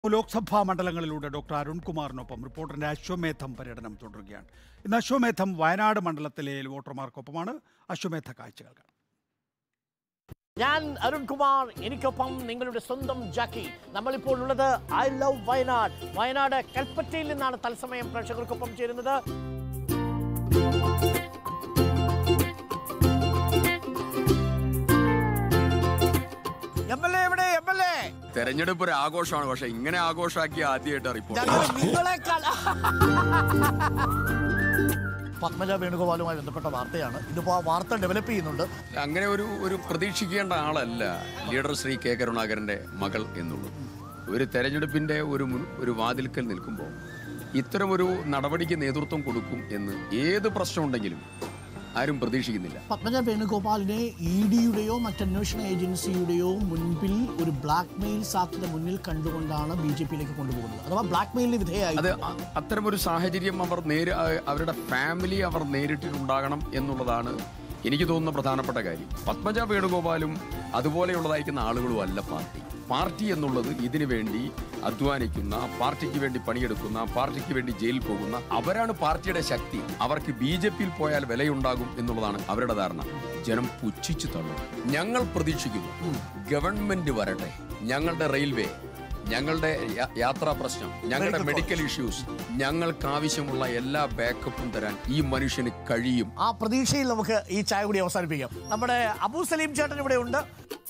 Lok Sabha മണ്ഡലങ്ങളിലൂടെ doctor അരുൺകുമാറിനൊപ്പം റിപ്പോർട്ടറിന്റെ അശ്വമേധം പര്യടനം തുടരുകയാണ് ഇന്ന് അശ്വമേധം വയനാട് മണ്ഡലത്തിലെ വോട്ടർമാർക്കൊപ്പമാണ് അശ്വമേധ കാഴ്ചകൾ കാണാം ഞാൻ അരുൺകുമാർ എനിക്കൊപ്പം നിങ്ങളുടെ സ്വന്തം ജാക്കി നമ്മളിപ്പോൾ ഉള്ളത് ഐ ലവ് വയനാട് വയനാട് കൽപ്പറ്റയിൽ നിന്നാണ് തത്സമയം പ്രേക്ഷകർക്കൊപ്പം ചേരുന്നത് എം എൽ എ എവിടെ എം എൽ എ തെരഞ്ഞെടുപ്പ് ഒരു ആഘോഷമാണ് പക്ഷെ ഇങ്ങനെ ആഘോഷാക്കി ആദ്യമായിട്ട് റിപ്പോർട്ട് ഞങ്ങൾ നിങ്ങളെക്കാൾ പത്മജ വേണുഗോപാലുമായി ബന്ധപ്പെട്ട വാർത്തയാണ് ഇതിപ്പോ ആ വാർത്ത ഡെവലപ്പ് ചെയ്യുന്നുണ്ട് അങ്ങനെ ഒരു ഒരു പ്രതീക്ഷിക്കേണ്ട ആളല്ല ലീഡർ ശ്രീ കെ കരുണാകരന്റെ മകൾ എന്നുള്ളത് ഒരു തെരഞ്ഞെടുപ്പിന്റെ ഒരു മുൻ ഒരു വാതിൽക്കൽ നിൽക്കുമ്പോൾ ഇത്തരമൊരു നടപടിക്ക് നേതൃത്വം കൊടുക്കും എന്ന് ഏത് പ്രശ്നമുണ്ടെങ്കിലും ആരും പ്രതീക്ഷിക്കുന്നില്ല പത്മജ വേണുഗോപാലിനെ ഇ ഡിയുടെയോ മറ്റന്വേഷണ ഏജൻസിയുടെയോ മുൻപിൽ ഒരു ബ്ലാക്ക് മെയിൽ സാധ്യത മുന്നിൽ കണ്ടുകൊണ്ടാണ് ബി ജെ പിയിലേക്ക് കൊണ്ടുപോകുന്നത് അഥവാ ബ്ലാക്ക് മെയിലിന് വിധേയമായി അത് അ- അത്തരമൊരു സാഹചര്യം അവർ നേരി അ- അവരുടെ ഫാമിലി അവർ നേരിട്ടിട്ടുണ്ടാകണം എന്നുള്ളതാണ് എനിക്ക് തോന്നുന്ന പ്രധാനപ്പെട്ട കാര്യം പത്മജ വേണുഗോപാലും അതുപോലെയുള്ളതായിരിക്കുന്ന ആളുകളും അല്ല പാർട്ടി പാർട്ടി എന്നുള്ളത് ഇതിനു വേണ്ടി അധ്വാനിക്കുന്ന പാർട്ടിക്ക് വേണ്ടി പണിയെടുക്കുന്ന പാർട്ടിക്ക് വേണ്ടി ജയിലിൽ പോകുന്ന അവരാണ് പാർട്ടിയുടെ ശക്തി അവർക്ക് ബി ജെ പിയിൽ പോയാൽ വിലയുണ്ടാകും എന്നുള്ളതാണ് അവരുടെ ധാരണ ജനം പുച്ഛിച്ചു തള്ളും ഞങ്ങൾ പ്രതീക്ഷിക്കുന്നു ഗവൺമെന്റ് വരട്ടെ ഞങ്ങളുടെ റെയിൽവേ ഞങ്ങളുടെ യാ- യാത്രാ പ്രശ്നം ഞങ്ങളുടെ മെഡിക്കൽ ഇഷ്യൂസ് ഞങ്ങൾക്ക് ആവശ്യമുള്ള എല്ലാ ബാക്കപ്പും തരാൻ ഈ മനുഷ്യന് കഴിയും ആ പ്രതീക്ഷയിൽ നമുക്ക് ഈ ചായ കൂടി അവസാനിപ്പിക്കാം നമ്മുടെ അബു സലീം ചേട്ടൻ ഇവിടെ ഉണ്ട്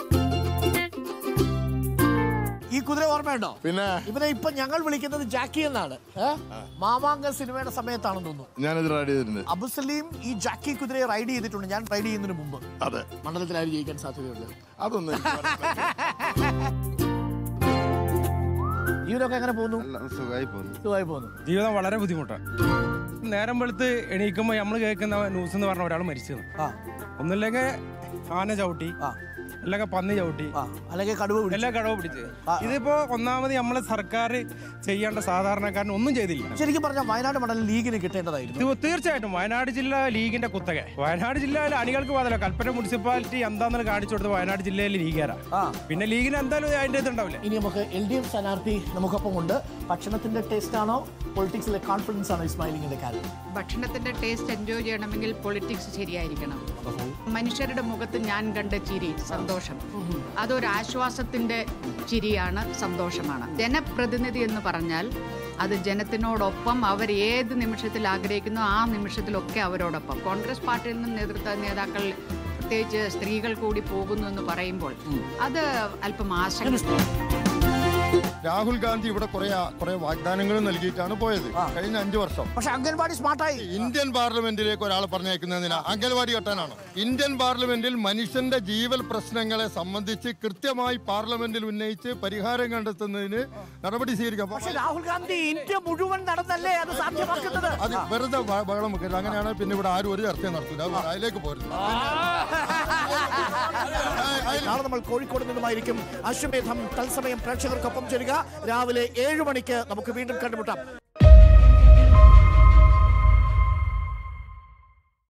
ഈ കുതിര ഓർമ്മയുണ്ടോ പിന്നെ ഇവനെ ഇപ്പൊ ഞങ്ങൾ വിളിക്കുന്നത് ജാക്കി എന്നാണ് ഏ? മാമാങ്ക സിനിമയുടെ സമയത്താണെന്ന് തോന്നുന്നു ഞാനിത് റൈഡ് ചെയ്തിട്ടുണ്ട് അബു സലീം ഈ ജാക്കി കുതിരയെ റൈഡ് ചെയ്തിട്ടുണ്ട് ഞാൻ റൈഡ് ചെയ്യുന്നതിന് മുമ്പ് അതെ മണ്ഡലത്തിൽ ആര് ജയിക്കാൻ സാധ്യതയുണ്ട് അതൊന്നും എനിക്ക് പറയാൻ പറ്റില്ല. ജീവിതമൊക്കെ എങ്ങനെ പോകുന്നു നല്ല സുഖമായി പോകുന്നു സുഖമായി പോകുന്നു ജീവിതം വളരെ ബുദ്ധിമുട്ടാണ് നേരം വെളുത്ത് എണീക്കുമ്പോൾ നമ്മൾ കേൾക്കുന്ന ന്യൂസ് എന്ന് പറഞ്ഞ ഒരാൾ മരിച്ചത് ആ ഒന്നില്ലെങ്കിൽ ആന ചവിട്ടി ആ അല്ലെങ്കിൽ പന്നി ചവിട്ടി ആ അല്ലെങ്കിൽ കടുവ പിടിച്ചു എല്ലാം കടവ് പിടിച്ച് ആ. ഇതിപ്പോ ഒന്നാമത് നമ്മളെ സർക്കാർ ചെയ്യേണ്ട സാധാരണക്കാരൻ ഒന്നും ചെയ്തില്ല ശരിക്കും പറഞ്ഞാൽ വയനാട് മണ്ഡലം ലീഗിന് കിട്ടേണ്ടതായിരുന്നു ഇത് തീർച്ചയായിട്ടും വയനാട് ജില്ല ലീഗിന്റെ കുത്തക വയനാട് ജില്ലയിൽ അണികൾക്ക് പാതല്ല കൽപ്പന മുനിസിപ്പാലിറ്റി എന്താണെന്ന് കാണിച്ചു കൊടുത്ത് വയനാട് ജില്ലയിൽ ലീഗാരാ ആ പിന്നെ ലീഗിന് എന്തായാലും അതിന്റെ ഇതുണ്ടാവില്ല ഇനി നമുക്ക് എൽ ഡി എഫ് സ്ഥാനാർത്ഥി നമുക്കൊപ്പം ഉണ്ട് ഭക്ഷണത്തിന്റെ ടേസ്റ്റ് ആണോ പൊളിറ്റിക്സിലെ കോൺഫിഡൻസ് ആണോ ഇസ്മായിലിങ്ങിന്റെ കാര്യം ഭക്ഷണത്തിന്റെ ടേസ്റ്റ് എൻജോയ് ചെയ്യണമെങ്കിൽ പൊളിറ്റിക്സ് ശരിയായിരിക്കണം മനുഷ്യരുടെ മുഖത്ത് ഞാൻ കണ്ട ചിരി സന്തോഷം അതൊരു ആശ്വാസത്തിന്റെ ചിരിയാണ് സന്തോഷമാണ് ജനപ്രതിനിധി എന്ന് പറഞ്ഞാൽ അത് ജനത്തിനോടൊപ്പം അവർ ഏത് നിമിഷത്തിൽ ആഗ്രഹിക്കുന്നോ ആ നിമിഷത്തിലൊക്കെ അവരോടൊപ്പം കോൺഗ്രസ് പാർട്ടിയിൽ നിന്നും നേതൃത്വ നേതാക്കൾ പ്രത്യേകിച്ച് സ്ത്രീകൾ കൂടി പോകുന്നു എന്ന് പറയുമ്പോൾ അത് അല്പം ആശങ്ക രാഹുൽ ഗാന്ധി ഇവിടെ കുറെ കുറെ വാഗ്ദാനങ്ങൾ നൽകിയിട്ടാണ് പോയത് കഴിഞ്ഞ അഞ്ചു വർഷം പക്ഷെ അംഗൻവാടി സ്മാർട്ടായി ഇന്ത്യൻ പാർലമെന്റിലേക്ക് ഒരാളെ പറഞ്ഞയക്കുന്നതിന് അംഗൻവാടി കെട്ടാനാണോ ഇന്ത്യൻ പാർലമെന്റിൽ മനുഷ്യന്റെ ജീവൽ പ്രശ്നങ്ങളെ സംബന്ധിച്ച് കൃത്യമായി പാർലമെന്റിൽ ഉന്നയിച്ച് പരിഹാരം കണ്ടെത്തുന്നതിന് നടപടി സ്വീകരിക്കാം പക്ഷെ രാഹുൽ ഗാന്ധി ഇന്ത്യ മുഴുവൻ നടന്നല്ലേ അത് സാധ്യമാക്കുന്നത് അത് വെറുതെ ബ- ബഹളം വെക്കരുത് അങ്ങനെയാണ് പിന്നെ ഇവിടെ ആരും ഒരു ചർച്ചയും നടത്തില്ല അത് അതിലേക്ക് പോരുന്നു നാളെ നമ്മൾ കോഴിക്കോട് നിന്നുമായിരിക്കും അശ്വമേധം തത്സമയം പ്രേക്ഷകർക്കൊപ്പം ചേരുക രാവിലെ ഏഴ് മണിക്ക് നമുക്ക് വീണ്ടും കണ്ടുമുട്ടാം